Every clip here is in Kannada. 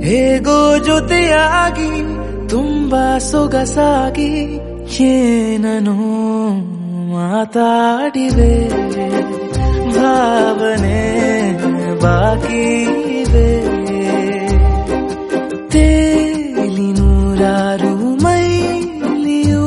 ಹೇಗೋ ಜೊತೆಯಾಗಿ ತುಂಬಾ ಸೊಗಸಾಗಿ ಏನನೋ ಮಾತಾಡಿವೆ ಭಾವನೆ ಬಾಕಿ ಇವೆ ತೇಲಿ ನೂರಾರು ಮೈಲಿಯು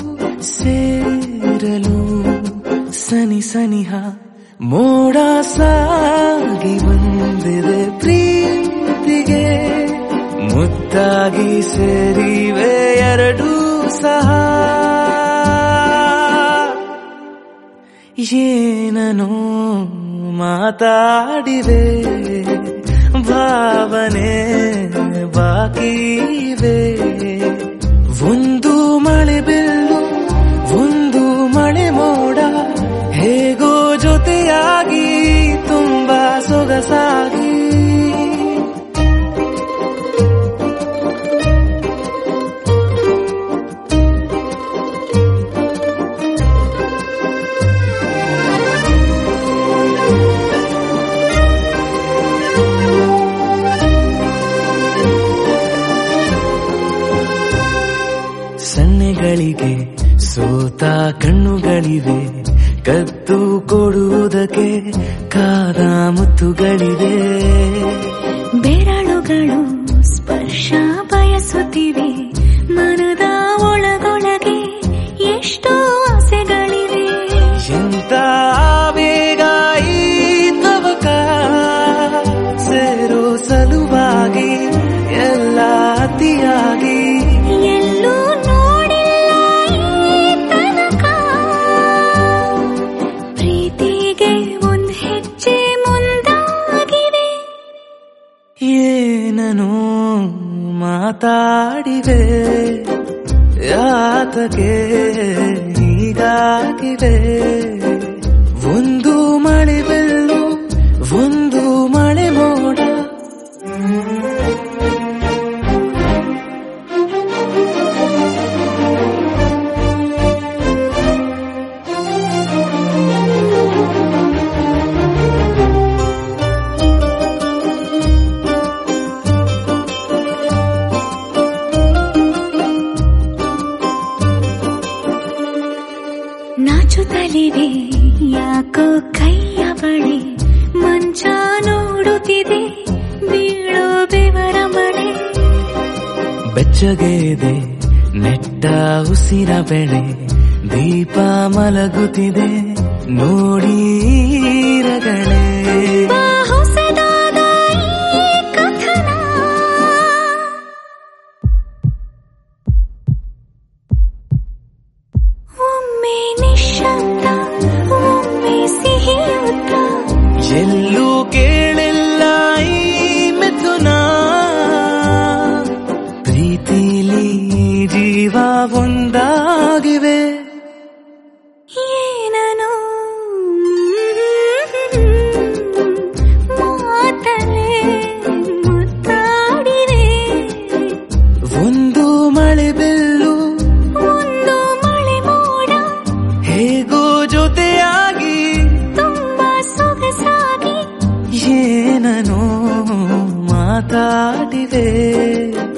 ಸೇರಲು ಸನಿ ಸನಿಹ ಮೋಡ ಸಾಗಿ ಬಂದಿದೆ ಪ್ರೀತಿಗೆ ಮುತ್ತಾಗಿ ಸೇರಿವೆ ಎರಡೂ ಸಹ ಏನನೋ ಮಾತಾಡಿವೆ ಭಾವನೆ ಬಾಕಿ ಇವೆ ಒಂದು ಮಳೆ ಬಿಲ್ಲು ಒಂದು ಮಳೆ ಮೋಡ ಹೇಗೋ ಜೊತೆಯಾಗಿ ತುಂಬಾ ಸೊಗಸಾಗಿ ಸನ್ನೆಗಳಿಗೆ ಸೋತ ಕಣ್ಣುಗಳಿವೆ ಕದ್ದು ಕೊಡುವುದಕ್ಕೆ ಕಾದ ಮುತ್ತುಗಳಿವೆ ಬೆರಳುಗಳು ಸ್ಪರ್ಶ ಬಯಸುತ್ತಿವೆ ಮನದ ಒಳಗೊಳಗೆ ಎಷ್ಟೋ ಆಸೆಗಳಿವೆ ಎಂತ ಆವೇಗ ಈ ತವಕ ಸೇರೋ ಸಲುವಾಗಿ ಎಲ್ಲ ಅತಿಯಾಗಿ ಎಲ್ಲೂ ನೋಡಿಲ್ಲ ಈ ತನಕ ಪ್ರೀತಿಗೆ ಒಂದ್ ಹೆಜ್ಜೆ ಮುಂದಾಗಿವೆ ಏನನೋ ಮಾತಾಡಿವೆ ಯಾತಕ್ಕೆ ಹೀಗಾಗಿದೆ ಒಂದು ಮಳೆ ಬೆಲ್ಲು ಒಂದು ಮಳೆ ಮೋಡ ನಾಚುತ್ತಲಿದೆ ಯಾಕೋ ಕೈಯ ಬಳಿ ಮಂಚ ನೋಡುತ್ತಿದೆ ಬೀಳೋ ಬೆವರ ಮಳೆ ಬೆಚ್ಚಗೆದೆ ನೆಟ್ಟ ಉಸಿರ ಬೆಳೆ ದೀಪ ಮಲಗುತ್ತಿದೆ ನೋಡಿ ರಗಳೆ ಬಾ ಹೊಸದಾದ ಈ ಕಥನ ಒಮ್ಮೆ ನಿಶಬ್ದ ಒಮ್ಮೆ ಸಿಹಿಯುತ್ತ ಎಲ್ಲೂ ಕೇಳಿಲ್ಲ ಈ ಮಿಥುನ ಪ್ರೀತಿಲಿ ಜೀವ ಒಂದಾಗಿವೆ ಏನನು ಮಾತಲೆ ಮುತ್ತಾಡಿವೆ ಒಂದು ಮಳೆ ಬೆಲ್ಲು ಒಂದು ಮಳೆ ಮೋಡ ಹೇಗೋ ಜೊತೆಯಾಗಿ ತುಂಬಾ ಸೊಗಸಾಗಿ ಏನನೋ ಮಾತಾಡಿವೆ